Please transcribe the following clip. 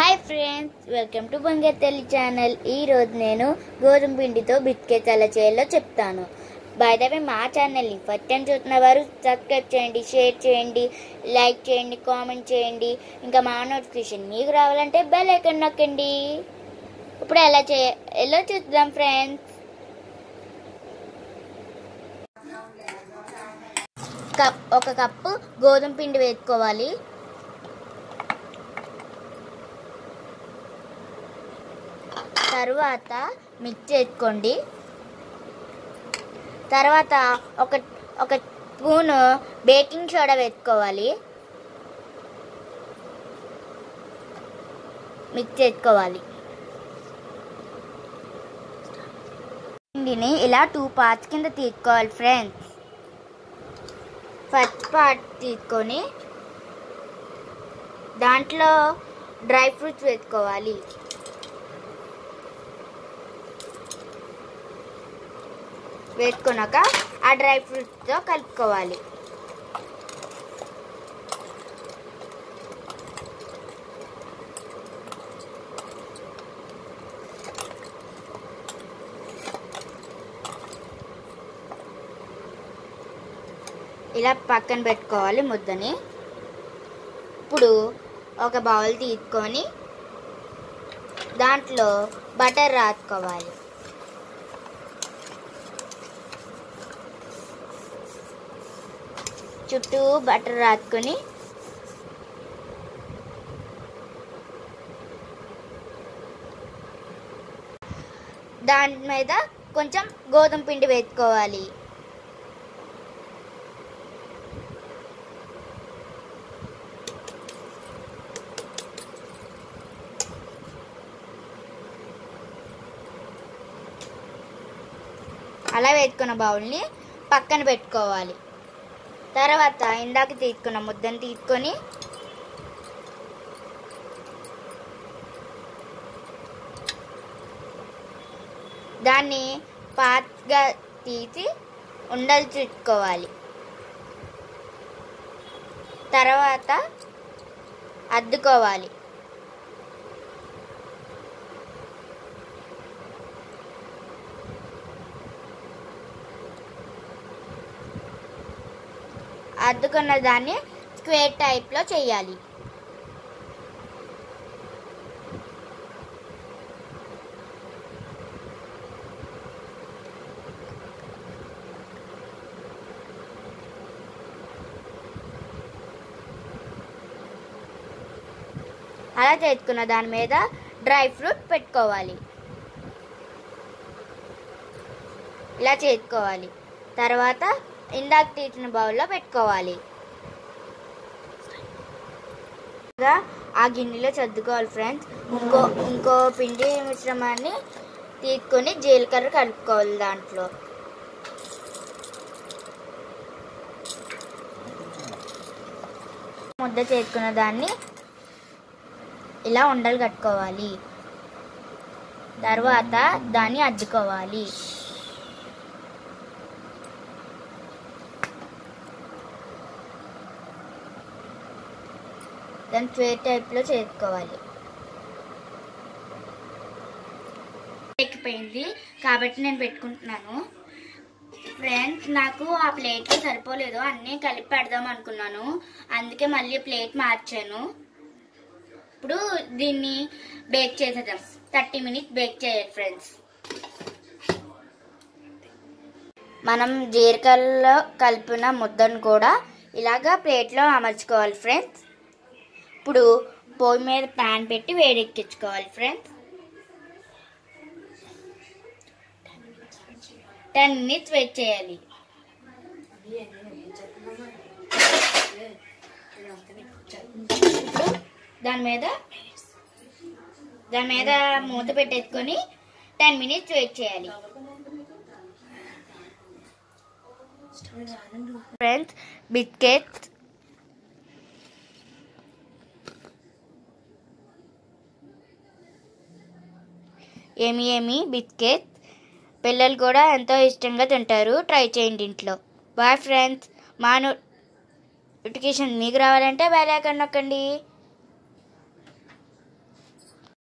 hi friends welcome to బంగారు తల్లి channel ఈ రోజు నేను గోధుమ పిండితో బిస్కెట్స్ ఎలా చేయాలో చెప్తాను బయటపై మా ఛానల్ని ఫస్ట్ టైం చూస్తున్న వారు సబ్స్క్రైబ్ చేయండి షేర్ చేయండి లైక్ చేయండి కామెంట్ చేయండి ఇంకా మా నోటిఫికేషన్ మీకు రావాలంటే బెల్ ఐకాన్ నొక్కండి ఇప్పుడు ఎలా చే ఎలా చూద్దాం ఫ్రెండ్స్ కప్ ఒక కప్పు గోధుమ పిండి వేసుకోవాలి తర్వాత మిక్స్ చేసుకోండి తర్వాత ఒక ఒక స్పూన్ బేకింగ్ సోడా వేసుకోవాలి మిక్స్ చేసుకోవాలి పిండిని ఇలా టూ పార్ట్స్ కింద తీసుకోవాలి ఫ్రెండ్స్ ఫస్ట్ పార్ట్ తీసుకొని దాంట్లో డ్రై ఫ్రూట్స్ వేసుకోవాలి వేసుకున్నాక ఆ డ్రై ఫ్రూట్స్తో కలుపుకోవాలి ఇలా పక్కన పెట్టుకోవాలి ముద్దని ఇప్పుడు ఒక బౌల్ తీసుకొని దాంట్లో బటర్ రాసుకోవాలి చుట్టూ బటర్ రాసుకొని దాని మీద కొంచెం గోధుమ పిండి వేసుకోవాలి అలా వేసుకున్న బౌల్ని పక్కన పెట్టుకోవాలి తర్వాత ఇందాక తీసుకున్న ముద్దను తీసుకొని దాన్ని పాత్గా తీసి ఉండలు చుట్టుకోవాలి తర్వాత అద్దుకోవాలి అద్దుకున్న దాన్ని స్క్వేర్ టైప్లో చేయాలి అలా చేసుకున్న దాని మీద డ్రై ఫ్రూట్ పెట్టుకోవాలి ఇలా చేసుకోవాలి తర్వాత ఇందాక తీసిన బౌల్లో పెట్టుకోవాలి ఇంకా ఆ గిన్నెలో సర్దుకోవాలి ఫ్రెండ్స్ ఇంకో ఇంకో పిండి మిశ్రమాన్ని తీసుకొని జీలకర్ర కలుపుకోవాలి దాంట్లో ముద్ద చేసుకున్న దాన్ని ఇలా ఉండలు కట్టుకోవాలి తర్వాత దాన్ని అద్దుకోవాలి దాన్ని స్క్వేర్ టైప్లో చేసుకోవాలి ఎక్కిపోయింది కాబట్టి నేను పెట్టుకుంటున్నాను ఫ్రెండ్స్ నాకు ఆ ప్లేట్లో సరిపోలేదు అన్నీ కలిపి పెడదాం అనుకున్నాను అందుకే మళ్ళీ ప్లేట్ మార్చాను ఇప్పుడు దీన్ని బేక్ చేసేద్దాం థర్టీ మినిట్స్ బేక్ చేయాలి ఫ్రెండ్స్ మనం జీలకర్రలో కలిపిన ముద్దను కూడా ఇలాగా ప్లేట్లో అమర్చుకోవాలి ఫ్రెండ్స్ ఇప్పుడు పొయ్యి మీద ప్యాన్ పెట్టి వేడెక్కించుకోవాలి ఫ్రెండ్స్ టెన్ మినిట్స్ వెయిట్ చేయాలి ఇప్పుడు దాని మీద దాని మీద మూత పెట్టేసుకొని టెన్ మినిట్స్ వెయిట్ చేయాలి ఫ్రెండ్స్ బిస్కెట్స్ ఏమి ఏమి బిస్కెట్ పిల్లలు కూడా ఎంతో ఇష్టంగా తింటారు ట్రై చేయండి ఇంట్లో బాయ్ ఫ్రెండ్స్ మా నోటిఫికేషన్ మీకు రావాలంటే బెల్ ఐకాన్ నొక్కండి